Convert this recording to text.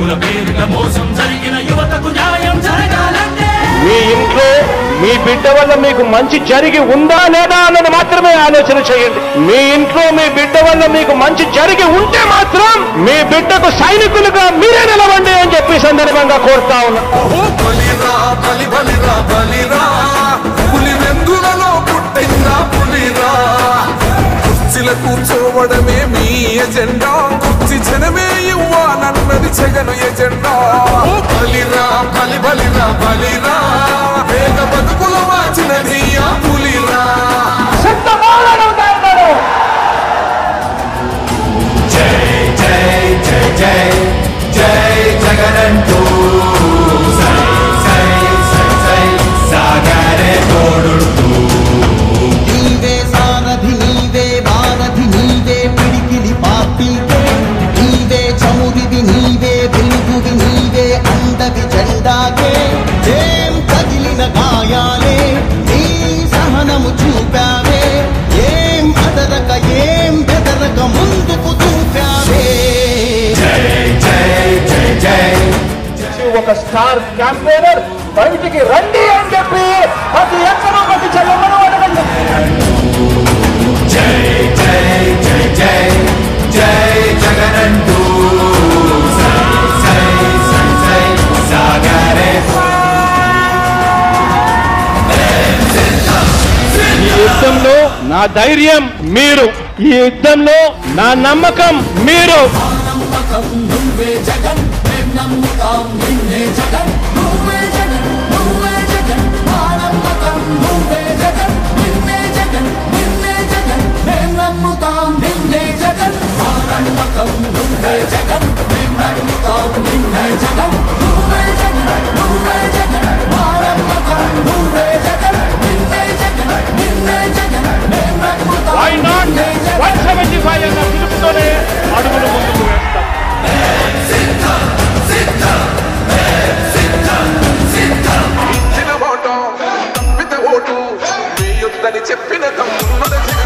చదువుల పేరిట మోసం జరిగిన యువతకు న్యాయం జరగాలంటే మీ ఇంట్లో మీ బిడ్డ వల్ల మీకు మంచి జరిగి ఉందా లేదా అన్నది మాత్రమే ఆలోచన చేయండి మీ ఇంట్లో మీ బిడ్డ వల్ల మీకు మంచి జరిగి ఉంటే మాత్రం మీ బిడ్డకు సైనికులుగా మీరే నిలవండి అని చెప్పి ఈ సందర్భంగా కోరుతా ఉన్నా ఓ బలిరా బలి బలిరా బలిరా పులి వెందులలో పుట్టిందా పులిరా కుర్చీల కూర్చోవడమే మీ ఎజెండా కుర్చీ జనమే ఇవ్వాలన్నది జగను ఎజెండా ఓ బలిరా బలి బలిరా బలిరా వేగ బతుకుల మార్చినది ఆ పులిరా జై జై జై జై జై జగనంటూ సై సై సై సై సాగరే తోడుతూ నీవే సారథి నీవే వారధి నీవే పిడికిలి పార్టీకే నీవే చమురివి నీవే వెలుగువి నీవే అండవి జెండాకే ఏం కదిలిన గాయాలే నీ సహనము చూపావే ఏం అదరక ఏం బెదరక ముందుకు చూపావే జై జై జై జై ఒక స్టార్ క్యాంపెయినర్ బయటికి రండి అని చెప్పి ప్రతి ఎక్కడో ప్రతి చెల్లెమ్మను అడగండి జై జై జై జై జై జగనంటూ సై సై సై సై సాగరే ఈ యుద్ధంలో నా ధైర్యం మీరు ఈ యుద్ధంలో నా నమ్మకం మీరు నువ్వే జగన్ మేం నమ్ముతాం నిన్నే జగన్ నువ్వే జగన్ నువ్వే జగన్ మా నమ్మకం నువ్వే జగన్ నిన్నే జగన్ నిన్నే జగన్ మేం నమ్ముతాం నిన్నే జగన్ మా నమ్మకం నువ్వే జగన్ మేం నమ్ముతాం నిన్నే జగన్ నువ్వే జగన్ నువ్వే జగన్ మా నమ్మకం నువ్వే జగన్ నిన్నే జగన్ నిన్నే జగన్ మేం నమ్ముతాం why not one seventy five అన్న పిలుపుతోనే అడుగులు ముందుకు వేస్తాం ఇచ్చిన ఓటు తప్పిత ఓటు మీ యుద్ధని చెప్పిన తమ్ముడ జగన్